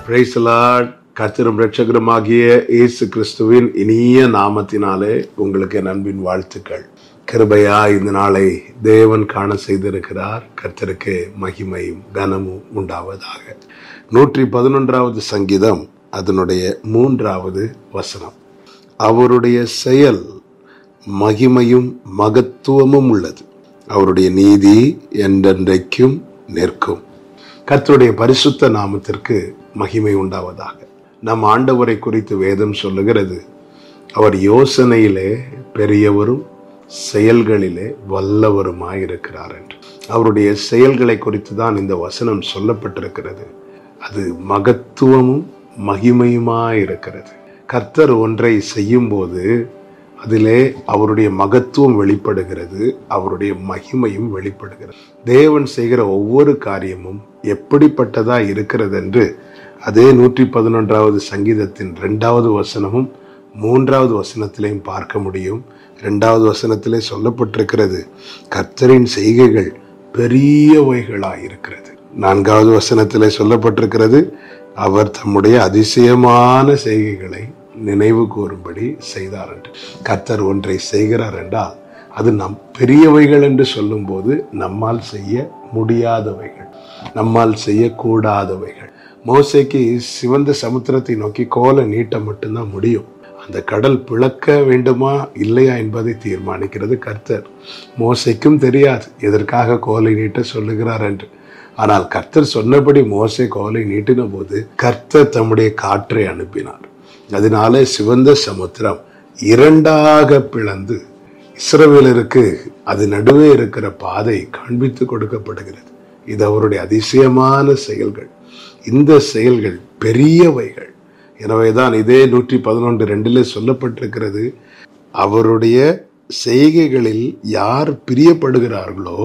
பிரைசலாட் கத்திரும் ரட்சகருமாகிய இயேசு கிறிஸ்துவின் இனிய நாமத்தினாலே உங்களுக்கு என் அன்பின் வாழ்த்துக்கள் கிருபையா இந்த நாளை தேவன் காண செய்திருக்கிறார் கர்த்தருக்கு மகிமையும் கனமும் உண்டாவதாக நூற்றி பதினொன்றாவது சங்கீதம் அதனுடைய மூன்றாவது வசனம் அவருடைய செயல் மகிமையும் மகத்துவமும் உள்ளது அவருடைய நீதி என்றென்றைக்கும் நிற்கும் கர்த்தருடைய பரிசுத்த நாமத்திற்கு மகிமை உண்டாவதாக நம் ஆண்டவரை குறித்து வேதம் சொல்லுகிறது அவர் யோசனையிலே பெரியவரும் செயல்களிலே வல்லவருமாயிருக்கிறார் என்று அவருடைய செயல்களை குறித்து தான் இந்த வசனம் சொல்லப்பட்டிருக்கிறது அது மகத்துவமும் மகிமையுமாயிருக்கிறது கர்த்தர் ஒன்றை செய்யும்போது அதிலே அவருடைய மகத்துவம் வெளிப்படுகிறது அவருடைய மகிமையும் வெளிப்படுகிறது தேவன் செய்கிற ஒவ்வொரு காரியமும் எப்படிப்பட்டதா இருக்கிறது என்று அதே நூற்றி பதினொன்றாவது சங்கீதத்தின் ரெண்டாவது வசனமும் மூன்றாவது வசனத்திலையும் பார்க்க முடியும் ரெண்டாவது வசனத்திலே சொல்லப்பட்டிருக்கிறது கர்த்தரின் செய்கைகள் பெரியவைகளாய் இருக்கிறது நான்காவது வசனத்திலே சொல்லப்பட்டிருக்கிறது அவர் தம்முடைய அதிசயமான செய்கைகளை நினைவு கூறும்படி செய்தார் என்று கர்த்தர் ஒன்றை செய்கிறார் என்றால் அது நம் பெரியவைகள் என்று சொல்லும்போது நம்மால் செய்ய முடியாதவைகள் நம்மால் செய்யக்கூடாதவைகள் மோசைக்கு சிவந்த சமுத்திரத்தை நோக்கி கோலை நீட்ட மட்டும்தான் முடியும் அந்த கடல் பிளக்க வேண்டுமா இல்லையா என்பதை தீர்மானிக்கிறது கர்த்தர் மோசைக்கும் தெரியாது எதற்காக கோலை நீட்ட சொல்லுகிறார் என்று ஆனால் கர்த்தர் சொன்னபடி மோசை கோலை நீட்டின போது கர்த்தர் தம்முடைய காற்றை அனுப்பினார் அதனால சிவந்த சமுத்திரம் இரண்டாக பிளந்து இஸ்ரவேலருக்கு அது நடுவே இருக்கிற பாதை காண்பித்து கொடுக்கப்படுகிறது இது அவருடைய அதிசயமான செயல்கள் இந்த செயல்கள் பெரியவைகள் எனவேதான் இதே நூற்றி பதினொன்று ரெண்டிலே சொல்லப்பட்டிருக்கிறது அவருடைய செய்கைகளில் யார் பிரியப்படுகிறார்களோ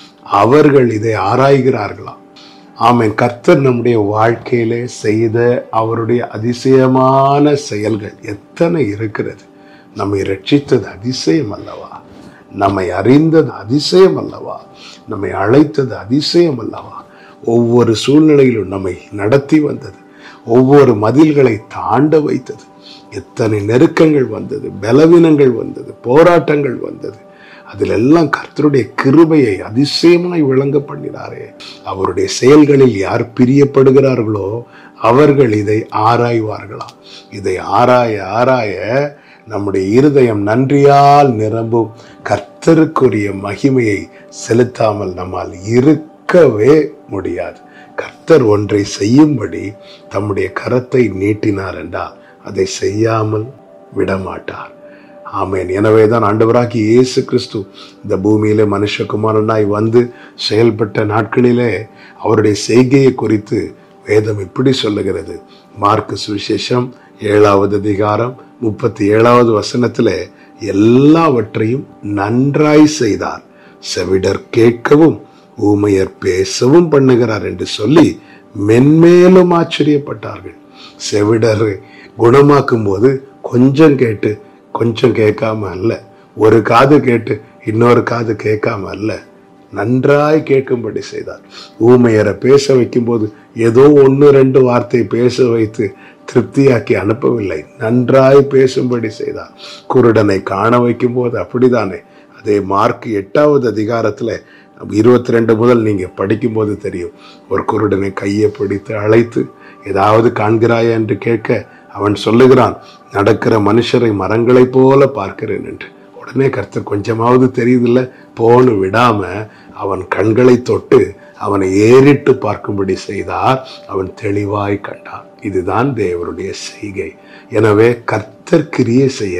அவர்கள் இதை ஆராய்கிறார்களாம் ஆமேன் கர்த்தர் நம்முடைய வாழ்க்கையிலே செய்த அவருடைய அதிசயமான செயல்கள் எத்தனை இருக்கிறது நம்மை ரட்சித்தது அதிசயம் அல்லவா நம்மை அறிந்தது அதிசயம் அல்லவா நம்மை அழைத்தது அதிசயம் அல்லவா ஒவ்வொரு சூழ்நிலையிலும் நம்மை நடத்தி வந்தது ஒவ்வொரு மதில்களை தாண்ட வைத்தது எத்தனை நெருக்கங்கள் வந்தது பலவீனங்கள் வந்தது போராட்டங்கள் வந்தது அதில் எல்லாம் கர்த்தருடைய கிருபையை அதிசயமாய் விளங்க பண்ணினாரே அவருடைய செயல்களில் யார் பிரியப்படுகிறார்களோ அவர்கள் இதை ஆராய்வார்களாம் இதை ஆராய ஆராய நம்முடைய இருதயம் நன்றியால் நிரம்பும் கர்த்தருக்குரிய மகிமையை செலுத்தாமல் நம்மால் இருக்கவே முடியாது கர்த்தர் ஒன்றை செய்யும்படி தம்முடைய கரத்தை நீட்டினார் என்றால் அதை செய்யாமல் விடமாட்டார் ஆமேன் எனவே தான் ஆண்டவராகி இயேசு கிறிஸ்து இந்த பூமியிலே மனுஷகுமாரனாய் வந்து செயல்பட்ட நாட்களிலே அவருடைய செய்கையை குறித்து வேதம் இப்படி சொல்லுகிறது மார்க்கு சுவிசேஷம் ஏழாவது அதிகாரம் முப்பத்தி ஏழாவது வசனத்துல எல்லாவற்றையும் நன்றாய் செய்தார் செவிடர் கேட்கவும் ஊமையர் பேசவும் பண்ணுகிறார் என்று சொல்லி மென்மேலும் ஆச்சரியப்பட்டார்கள் செவிடர் குணமாக்கும் போது கொஞ்சம் கேட்டு கொஞ்சம் கேட்காம அல்ல ஒரு காது கேட்டு இன்னொரு காது கேட்காம அல்ல நன்றாய் கேட்கும்படி செய்தார் ஊமையரை பேச வைக்கும்போது ஏதோ ஒன்று ரெண்டு வார்த்தை பேச வைத்து திருப்தியாக்கி அனுப்பவில்லை நன்றாய் பேசும்படி செய்தார் குருடனை காண வைக்கும் போது அப்படிதானே அதே மார்க் எட்டாவது அதிகாரத்துல இருபத்தி ரெண்டு முதல் நீங்க படிக்கும்போது தெரியும் ஒரு குருடனை கையை பிடித்து அழைத்து ஏதாவது காண்கிறாயா என்று கேட்க அவன் சொல்லுகிறான் நடக்கிற மனுஷரை மரங்களைப் போல பார்க்கிறேன் என்று உடனே கர்த்தர் கொஞ்சமாவது தெரியுதில்ல போன்னு விடாம அவன் கண்களை தொட்டு அவனை ஏறிட்டு பார்க்கும்படி செய்தார் அவன் தெளிவாய் கண்டான் இதுதான் தேவருடைய செய்கை எனவே கர்த்தர் கிரியை செய்ய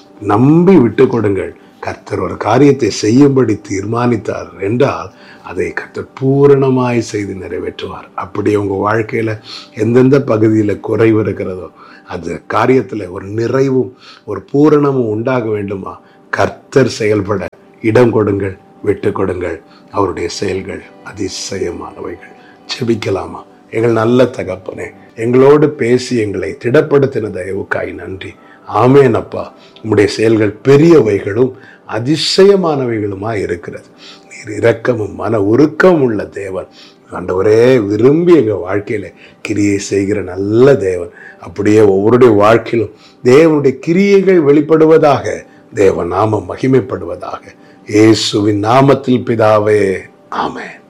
நம்பி விட்டு கொடுங்கள் கர்த்தர் ஒரு காரியத்தை செய்யும்படி தீர்மானித்தார் என்றால் அதை கர்த்தர் பூரணமாய் செய்து நிறைவேற்றுவார் அப்படி உங்க வாழ்க்கையில எந்தெந்த பகுதியில் குறைவு இருக்கிறதோ அந்த காரியத்தில் ஒரு நிறைவும் ஒரு பூரணமும் உண்டாக வேண்டுமா கர்த்தர் செயல்பட இடம் கொடுங்கள் விட்டு கொடுங்கள் அவருடைய செயல்கள் அதிசயமானவைகள் செபிக்கலாமா எங்கள் நல்ல தகப்பனே எங்களோடு பேசி எங்களை திடப்படுத்தின தயவுக்காய் நன்றி ஆமேன் அப்பா உம்முடைய செயல்கள் பெரியவைகளும் அதிசயமானவைகளுமா இருக்கிறது நீர் இரக்கமும் மன உருக்கம் உள்ள தேவன் ஆண்டவரே விரும்பி எங்கள் வாழ்க்கையில் கிரியை செய்கிற நல்ல தேவன் அப்படியே ஒவ்வொருடைய வாழ்க்கையிலும் தேவனுடைய கிரியைகள் வெளிப்படுவதாக தேவ நாமம் மகிமைப்படுவதாக இயேசுவின் நாமத்தில் பிதாவே ஆமென்